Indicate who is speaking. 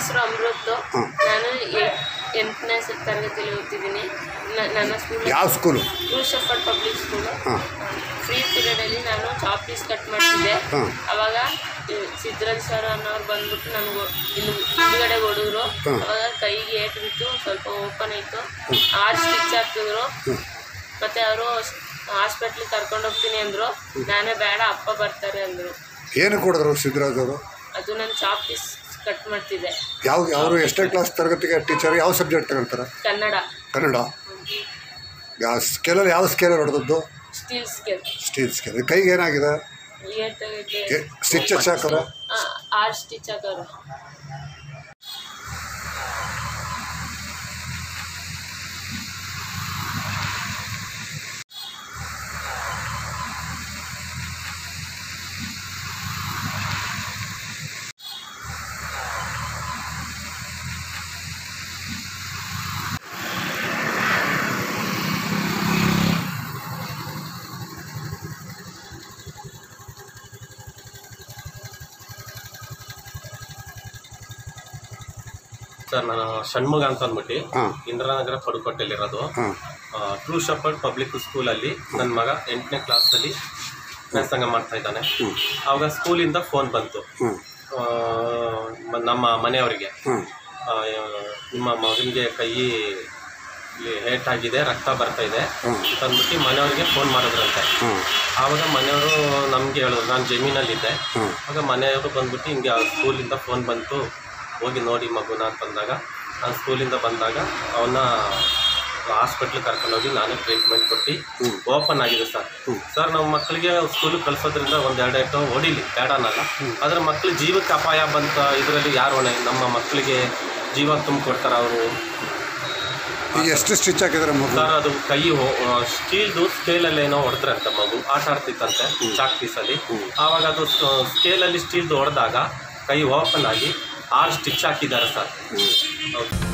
Speaker 1: ಹೆಸರು ಅಮೃತ್
Speaker 2: ಹಾಂ.
Speaker 1: ನಾನು ಎ- ಎಂಟನೇ ಸ- ತರಗತಿಯಲ್ಲಿ ಓದ್ತಿದ್ದೀನಿ ನ- ನನ್ನ ಸ್ಕೂಲ್
Speaker 2: ಯಾವ ಸ್ಕೂಲು
Speaker 1: ಶಫರ್ಡ್ ಪಬ್ಲಿಕ್ ಸ್ಕೂಲ್
Speaker 2: ಹಾಂ
Speaker 1: ಫ್ರೀ ಪೀರಿಯಡಲ್ಲಿ ನಾನು ಚಾಪ್ ಪೀಸ್ ಕಟ್ ಮಾಡ್ತಿದ್ದೆ
Speaker 2: ಹಾಂ.
Speaker 1: ಅವಾಗ ಈ ಸಿದ್ಧರಾಜ್ ಸರ್ ಅನ್ನೋರು ಬಂದ್ಬಿಟ್ಟು ನನಗೆ ಇಲ್ಲಿ ಹಿಂದ್ಗಡೆ ಹೊಡೆದ್ರು
Speaker 2: ಹಾಂ.
Speaker 1: ಅವಾಗ ಕೈಗೆ ಏಟು ಬಿತ್ತು ಸ್ವಲ್ಪ ಓಪನ್ ಆಯಿತು ಆರು ಸ್ಟಿಚ್ ಹಾಕಿದ್ರು ಮತ್ತೆ ಅವರು ಹಾಸ್ಪಿಟ್ಲಿಗೆ ಕರ್ಕೊಂಡು ಹೋಗ್ತೀನಿ ಅಂದರು ನಾನೇ ಬೇಡ ಅಪ್ಪ ಬರ್ತಾರೆ ಅಂದರು
Speaker 2: ಏನು ಕೊಡಿದ್ರು ಸಿದ್ದರಾಜ್ ಅವರು
Speaker 1: ಅದು ನಾನು ಚಾಪ್ ಪೀಸ್ ಕಟ್ ಮಾಡ್ತಿದ್ದೆ
Speaker 2: ಯಾವ ಅವರು ಎಷ್ಟೇ ಕ್ಲಾಸ್ ತರಗತಿಗೆ ಟೀಚರ್ ಯಾವ ಸಬ್ಜೆಕ್ಟ್ ತಗೊಳ್ತಾರೆ
Speaker 1: ಕನ್ನಡ
Speaker 2: ಕನ್ನಡ ಯಾವ ಸ್ಕೇಲಲ್ಲಿ ಯಾವ ಸ್ಕೇಲಲ್ಲಿ ಹೊಡೆದದ್ದು
Speaker 1: ಸ್ಟೀಲ್ ಸ್ಕೇಲ್
Speaker 2: ಸ್ಟೀಲ್ ಸ್ಕೇಲ್ ಕೈಗೆ ಏನಾಗಿದೆ
Speaker 1: ಏಟಾಗೈತೆ
Speaker 2: ಸ್ಟಿಚ್ ಹಾಕಾರ
Speaker 1: ಆರು ಸ್ಟಿಚ್ ಹಾಕೋರು
Speaker 3: ಸರ್ ನಾನು ಷಣ್ಮುಗ ಅಂತ ಅಂದ್ಬಿಟ್ಟು
Speaker 2: ಹಾಂ
Speaker 3: ಇಂದಿರಾನಗರ ಪಡುಕೋಟೆಯಲ್ಲಿರೋದು
Speaker 2: ಹಾಂ
Speaker 3: ಟ್ರೂ ಶಪರ್ಡ್ ಪಬ್ಲಿಕ್ ಸ್ಕೂಲಲ್ಲಿ ನನ್ನ ಮಗ ಎಂಟನೇ ಕ್ಲಾಸಲ್ಲಿ ವ್ಯಾಸಂಗ ಮಾಡ್ತಾ ಇದ್ದಾನೆ ಆವಾಗ ಸ್ಕೂಲಿಂದ ಫೋನ್ ಬಂತು
Speaker 2: ಹ್ಞೂ
Speaker 3: ಆ, ಮ- ನಮ್ಮ ಮನೆಯವರಿಗೆ
Speaker 2: ಹ್ಞೂ
Speaker 3: ಆ, ನಿಮ್ಮ ಮಗನಿಗೆ ಕೈ ಏಟಾಗಿದೆ ರಕ್ತ ಬರ್ತಾ ಇದೆ
Speaker 2: ಹ್ಮ್.
Speaker 3: ಅಂತ ಅಂದ್ಬಿಟ್ಟು ಮನೆಯವರಿಗೆ ಫೋನ್ ಮಾಡಿದ್ರಂತೆ
Speaker 2: ಹ್ಞೂ
Speaker 3: ಆವಾಗ ಮನೆಯವರು ನಮಗೆ ಹೇಳಿದ್ರು ನಾನು ಜಮೀನಲ್ಲಿದ್ದೆ
Speaker 2: ಹ್ಞೂ
Speaker 3: ಆಗ ಮನೆಯವರು ಬಂದ್ಬಿಟ್ಟು ಹಿಂಗೆ ಆ ಸ್ಕೂಲಿಂದ ಫೋನ್ ಬಂತು ಹೋಗಿ ನೋಡಿ ಮಗುನ ಅಂತಂದಾಗ ನಾನು ಸ್ಕೂಲಿಂದ ಬಂದಾಗ ಅವನ್ನ ಹಾಸ್ಪಿಟ್ಲಿಗೆ ಕರ್ಕೊಂಡೋಗಿ ನಾನೇ ಟ್ರೀಟ್ಮೆಂಟ್ ಕೊಟ್ಟು ಓಪನ್ ಆಗಿದೆ ಸರ್ ಸರ್ ನಮ್ಮ ಮಕ್ಕಳಿಗೆ ಸ್ಕೂಲಿಗೆ ಕಳ್ಸೋದ್ರಿಂದ ಒಂದು ಎರಡು ಏಟು ಹೊಡಿಲಿ ಬೇಡ ಅನ್ನಲ್ಲ ಆದರೆ ಮಕ್ಕಳ ಜೀವಕ್ಕೆ ಅಪಾಯ ಬಂತ ಇದರಲ್ಲಿ ಯಾರು ಹೊಣೆ ನಮ್ಮ ಮಕ್ಕಳಿಗೆ ಜೀವ ತುಂಬಿಕೊಡ್ತಾರೆ ಅವರು
Speaker 2: ಈಗ ಎಷ್ಟು ಸ್ಟಿಚ್ ಹಾಕಿದ್ದಾರೆ ಮಗು
Speaker 3: ಸರ್ ಅದು ಕೈ ಸ್ಟೀಲ್ದು ಸ್ಕೇಲಲ್ಲಿ ಏನೋ ಹೊಡೆದ್ರಂತೆ ಮಗು ಆಟ ಆಡ್ತಿತ್ತಂತೆ ಚಾಕ್ ಪೀಸಲ್ಲಿ ಆವಾಗ ಅದು ಸ್ಕೇಲಲ್ಲಿ ಸ್ಟೀಲ್ದು ಹೊಡೆದಾಗ ಕೈ ಓಪನ್ ಆಗಿ ಆರು ಸ್ಟಿಚ್ ಹಾಕಿದ್ದಾರೆ ಸರ್ ಹೌದು